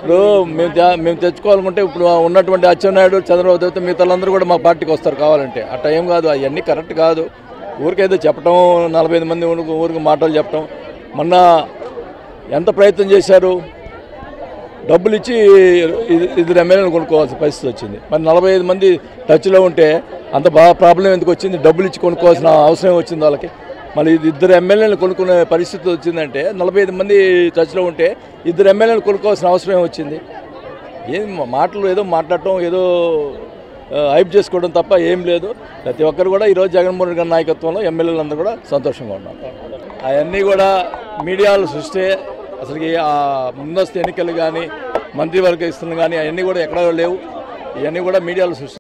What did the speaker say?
ఇప్పుడు మేము తే- మేము తెచ్చుకోవాలనుకుంటే ఇప్పుడు ఉన్నటువంటి అచ్చెన్నాయుడు చంద్రబాబు తప్పితే మిగతాలందరూ కూడా మా పార్టీకి వస్తారు కావాలంటే ఆ టైం కాదు అవన్నీ కరెక్ట్ కాదు ఊరికేదో చెప్పడం నలభై ఐదు మంది ఊరికి ఊరికి మాటలు చెప్పడం మొన్న ఎంత ప్రయత్నం చేశారు డబ్బులు ఇచ్చి ఇ- ఇద్దరు ఎమ్మెల్యేలు కొనుక్కోవాల్సిన పరిస్థితి వచ్చింది మరి నలభై ఐదు మంది టచ్లో ఉంటే అంత బాగా ప్రాబ్లం ఎందుకు వచ్చింది డబ్బులు ఇచ్చి కొనుక్కోవాల్సిన అవసరం వచ్చింది వాళ్ళకి మళ్ళీ ఇది ఇద్దరు ఎమ్మెల్యేలు కొనుక్కునే పరిస్థితి వచ్చిందంటే నలభై ఐదు మంది టచ్లో ఉంటే ఇద్దరు ఎమ్మెల్యేలు కొనుక్కోవాల్సిన అవసరం ఏం వచ్చింది ఏం మా- మాటలు ఏదో మాట్లాడటం ఏదో ఆ, హైప్ చేసుకోవడం తప్ప ఏం లేదు ప్రతి ఒక్కరు కూడా ఈరోజు జగన్మోహన్ రెడ్డి గారి నాయకత్వంలో ఎమ్మెల్యేలు అందరూ కూడా సంతోషంగా ఉన్నారు అవన్నీ కూడా మీడియాలో సృష్టి అసలుకి ఆ ముందస్తు ఎన్నికలు కానీ మంత్రివర్గ ఇస్తులు కానీ అవన్నీ కూడా ఎక్కడా లేవు ఇవన్నీ కూడా మీడియాలో సృష్టి